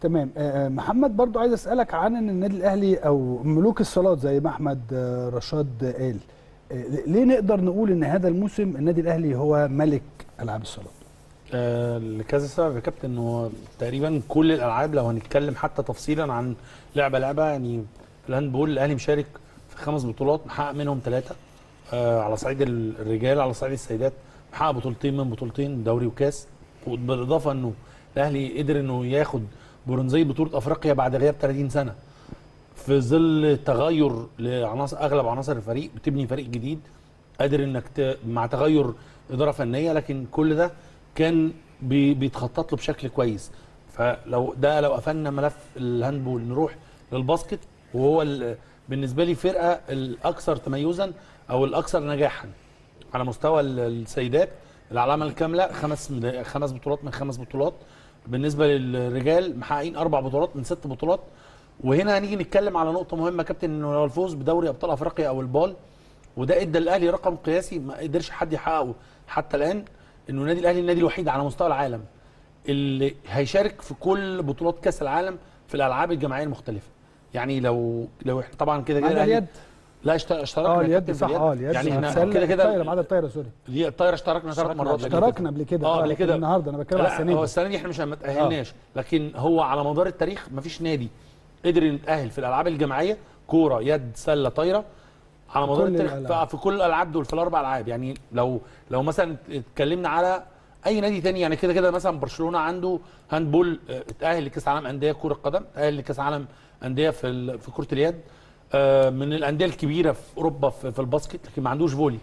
تمام آه، محمد برضو عايز اسالك عن ان النادي الاهلي او ملوك الصالات زي ما احمد آه، رشاد قال آه، ليه نقدر نقول ان هذا الموسم النادي الاهلي هو ملك العاب الصالات آه، لكذا سبب يا كابتن انه تقريبا كل الالعاب لو هنتكلم حتى تفصيلا عن لعبه لعبه يعني الهاندبول الاهلي مشارك في خمس بطولات محقق منهم ثلاثه آه على صعيد ال- الرجال على صعيد السيدات محقق بطولتين من بطولتين دوري وكاس بالاضافه انه الاهلي قدر انه ياخد برونزيه بطوله افريقيا بعد غياب 30 سنه في ظل تغير لعناصر اغلب عناصر الفريق بتبني فريق جديد قادر انك ت... مع تغير اداره فنيه لكن كل ده كان بي... بيتخطط له بشكل كويس فلو ده لو قفلنا ملف الهاندبول نروح للباسكت وهو ال... بالنسبه لي فرقه الاكثر تميزا او الاكثر نجاحا على مستوى ال- السيدات العلامه الكامله خمس مدا- خمس بطولات من خمس بطولات بالنسبه للرجال محققين اربع بطولات من ست بطولات وهنا هنيجي نتكلم على نقطه مهمه يا كابتن انه لو الفوز بدوري ابطال افريقيا او البال وده ادى الاهلي رقم قياسي ما قدرش حد يحققه حتى الان انه النادي الاهلي النادي الوحيد على مستوى العالم اللي هيشارك في كل بطولات كاس العالم في الالعاب الجماعيه المختلفه يعني لو لو احنا طبعا كده ما كده عدا الأهلي- اليد لا اشت- اشتركنا اه يا اليد كابتن في صح اه اليد يعني احنا السلة، كده الطايره ما كده عدا الطايره سوري دي الطايره اشتركنا ثلاث اشتركنا مرات قبل قبل اشتركنا قبل كده اه قبل لكن كده النهارده انا بتكلم على لا السنه هو دي السنه دي احنا مش ما تاهلناش لكن هو على مدار التاريخ مفيش نادي قدر يتاهل في الالعاب الجماعيه كوره يد سله طايره على مدار كل التاريخ الألعاب. في كل الالعاب دول في الاربع العاب يعني لو لو مثلا اتكلمنا على اي نادي تاني يعني كده كده مثلا برشلونه عنده هاندبول اه، اتاهل لكاس عالم انديه كره قدم اتاهل لكاس عالم انديه في ال- في كره اليد اه، من الانديه الكبيره في اوروبا في في الباسكت لكن ما عندوش فولي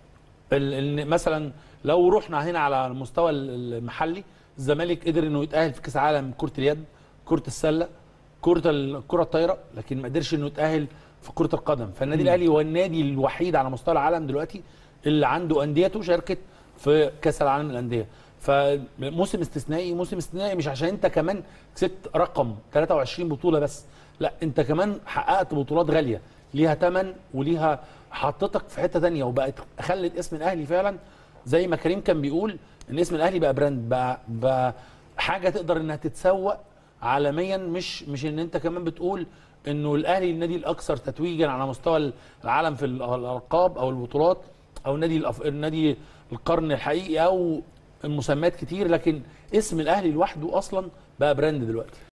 ال- ال- مثلا لو رحنا هنا على المستوى ال- المحلي الزمالك قدر انه يتاهل في كاس عالم كره اليد كره السله كره ال- الكره الطايره لكن ما قدرش انه يتاهل في كره القدم فالنادي الاهلي هو النادي الوحيد على مستوى العالم دلوقتي اللي عنده انديته شاركت في كاس العالم للانديه فموسم استثنائي موسم استثنائي مش عشان انت كمان كسبت رقم 23 بطوله بس لا انت كمان حققت بطولات غاليه ليها ثمن وليها حطتك في حته ثانيه وبقت خلت اسم الاهلي فعلا زي ما كريم كان بيقول ان اسم الاهلي بقى براند بقى, بقى حاجه تقدر انها تتسوق عالميا مش مش ان انت كمان بتقول انه الاهلي النادي الاكثر تتويجا على مستوى العالم في الالقاب او البطولات او النادي الأف... النادي القرن الحقيقي او المسميات كتير لكن اسم الاهلي لوحده اصلا بقى براند دلوقتي